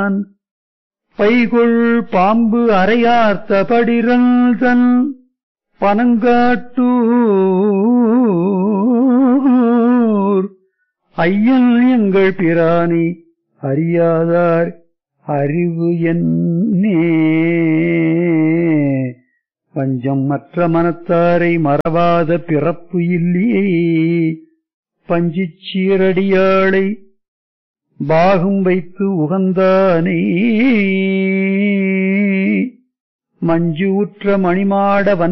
பிரான் பைகொள் பாம்பு அரையார்த்த படிரல் தன் பனங்காட்டூர் ஐயன் எங்கள் பிரானி அறியாதார் அறிவு என்னே பஞ்சம் மற்ற மனத்தாரை மறவாத பிறப்பு இல்லையே பஞ்சிச் சீரடியாளை பாகம் வைத்து உகந்தானே மஞ்சு உற்ற மணிமாட